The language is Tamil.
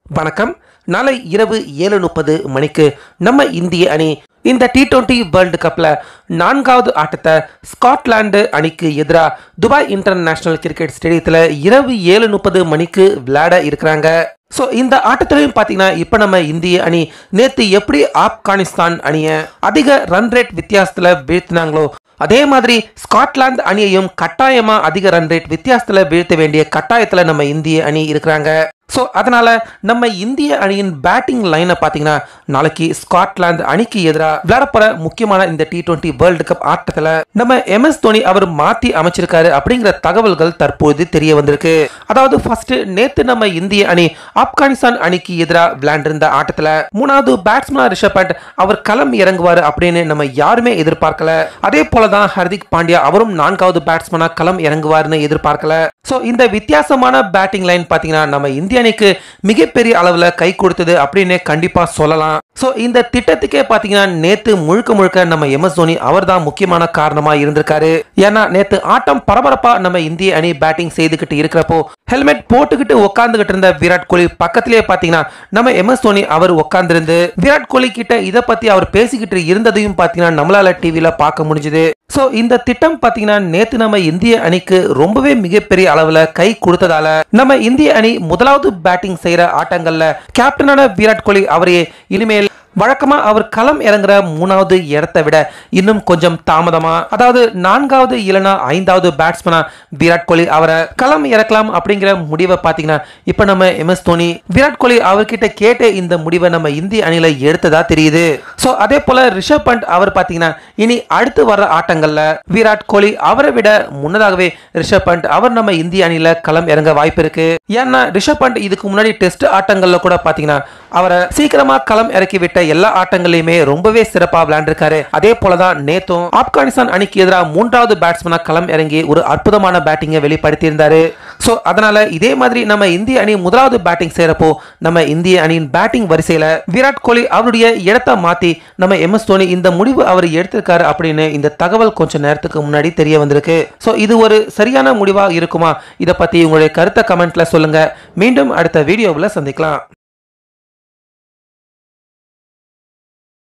வணக்கம் நாளை இரவு ஏழு முப்பது மணிக்கு நம்ம இந்திய அணி இந்த டி டுவெண்ட்டி வேர்ல்டு கப்ல நான்காவது ஆட்டத்தை ஸ்காட்லாந்து அணிக்கு எதிராக துபாய் இன்டர்நேஷனல் கிரிக்கெட் ஸ்டேடியத்தில் இரவு ஏழு முப்பது மணிக்கு விளையாட இருக்கிறாங்க ஸோ இந்த ஆட்டத்திலையும் பார்த்தீங்கன்னா இப்போ நம்ம இந்திய அணி நேற்று எப்படி ஆப்கானிஸ்தான் அணியை அதிக ரன் ரேட் வித்தியாசத்தில் வீழ்த்தினாங்களோ அதே மாதிரி ஸ்காட்லாந்து அணியையும் கட்டாயமா அதிக ரன் ரேட் வித்தியாசத்துல வீழ்த்த வேண்டிய கட்டாயத்துல நம்ம இந்திய அணி இருக்கிறாங்க ஸோ அதனால நம்ம இந்திய அணியின் பேட்டிங் லைனை பார்த்தீங்கன்னா நாளைக்கு ஸ்காட்லாந்து அணிக்கு எதிராக விளையாடப்போற முக்கியமான இந்த டி டுவெண்ட்டி வேர்ல்டு கப் ஆட்டத்தில் நம்ம எம்எஸ் தோனி அவர் மாத்தி அமைச்சிருக்காரு அப்படிங்கிற தகவல்கள் தற்போது தெரிய வந்திருக்கு அதாவது ஃபர்ஸ்ட் நேத்து நம்ம இந்திய அணி ஆப்கானிஸ்தான் அணிக்கு எதிராக விளையாண்டிருந்த ஆட்டத்தில் மூணாவது பேட்ஸ்மேன் ரிஷப் பண்ட் அவர் களம் இறங்குவார் அப்படின்னு நம்ம யாருமே எதிர்பார்க்கல அதே போலதான் ஹர்திக் பாண்டியா அவரும் நான்காவது பேட்ஸ்மேனா களம் இறங்குவார்னு எதிர்பார்க்கல ஸோ இந்த வித்தியாசமான பேட்டிங் லைன் பார்த்தீங்கன்னா நம்ம இந்திய அணிக்கு மிகப்பெரிய அளவில் கை கொடுத்தது அப்படின்னு கண்டிப்பா சொல்லலாம் ஸோ இந்த திட்டத்துக்கே பார்த்தீங்கன்னா நேத்து முழுக்க முழுக்க நம்ம எம்எஸ் தோனி அவர் தான் முக்கியமான காரணமா இருந்திருக்காரு ஏன்னா நேத்து ஆட்டம் பரபரப்பா நம்ம இந்திய அணி பேட்டிங் செய்துகிட்டு இருக்கிறப்போ ஹெல்மெட் போட்டுக்கிட்டு உட்காந்துகிட்டு இருந்த விராட் கோலி பக்கத்திலேயே பார்த்தீங்கன்னா நம்ம எம்எஸ் தோனி அவர் உட்கார்ந்திருந்து விராட் கோலி கிட்ட இதை பத்தி அவர் பேசிக்கிட்டு இருந்ததையும் பார்த்தீங்கன்னா நம்மளால டிவியில பார்க்க முடிஞ்சுது ஸோ இந்த திட்டம் பார்த்தீங்கன்னா நேத்து நம்ம இந்திய அணிக்கு ரொம்பவே மிகப்பெரிய அளவில் கை கொடுத்ததால நம்ம இந்திய அணி முதலாவது பேட்டிங் செய்யற ஆட்டங்கள்ல கேப்டனான விராட் கோலி அவரையே இனிமேல் வழக்கமா அவர் களம் இறங்குற மூணாவது இடத்தை விட இன்னும் கொஞ்சம் தாமதமா அதாவது நான்காவது இல்லைனா ஐந்தாவது பேட்ஸ்மேனா விராட் கோலி அவரை களம் இறக்கலாம் அப்படிங்கிற முடிவை பார்த்தீங்கன்னா இப்போ நம்ம எம்எஸ் தோனி விராட் கோலி அவர்கிட்ட கேட்டு இந்த முடிவை நம்ம இந்திய அணியில எடுத்ததா தெரியுது ஸோ அதே போல ரிஷப் பண்ட் அவர் பார்த்தீங்கன்னா இனி அடுத்து வர ஆட்டங்கள்ல விராட் கோலி அவரை விட முன்னதாகவே ரிஷப் பண்ட் அவர் நம்ம இந்திய அணியில களம் இறங்க வாய்ப்பு இருக்கு ஏன்னா ரிஷப் பண்ட் இதுக்கு முன்னாடி டெஸ்ட் ஆட்டங்கள்ல கூட பார்த்தீங்கன்னா அவரை சீக்கிரமா களம் இறக்கி விட்ட எல்லா ஆட்டங்களையுமே ரொம்பவே சிறப்பா விளையாண்டிருக்காரு அதே போலதான் நேத்தும் ஆப்கானிஸ்தான் அணிக்கு எதிராக மூன்றாவது பேட்ஸ்மேனா களம் இறங்கி ஒரு அற்புதமான பேட்டிங்கை வெளிப்படுத்தியிருந்தாரு ஸோ அதனால இதே மாதிரி நம்ம இந்திய அணி முதலாவது பேட்டிங் செய்யறப்போ நம்ம இந்திய அணியின் பேட்டிங் வரிசையில விராட் கோலி அவருடைய இடத்தை மாத்தி நம்ம எம் எஸ் தோனி இந்த முடிவு அவர் எடுத்திருக்காரு அப்படின்னு இந்த தகவல் கொஞ்ச நேரத்துக்கு முன்னாடி தெரிய வந்திருக்கு ஸோ இது ஒரு சரியான முடிவா இருக்குமா இதை பத்தி உங்களுடைய கருத்தை கமெண்ட்ல சொல்லுங்க மீண்டும் அடுத்த வீடியோவில் சந்திக்கலாம்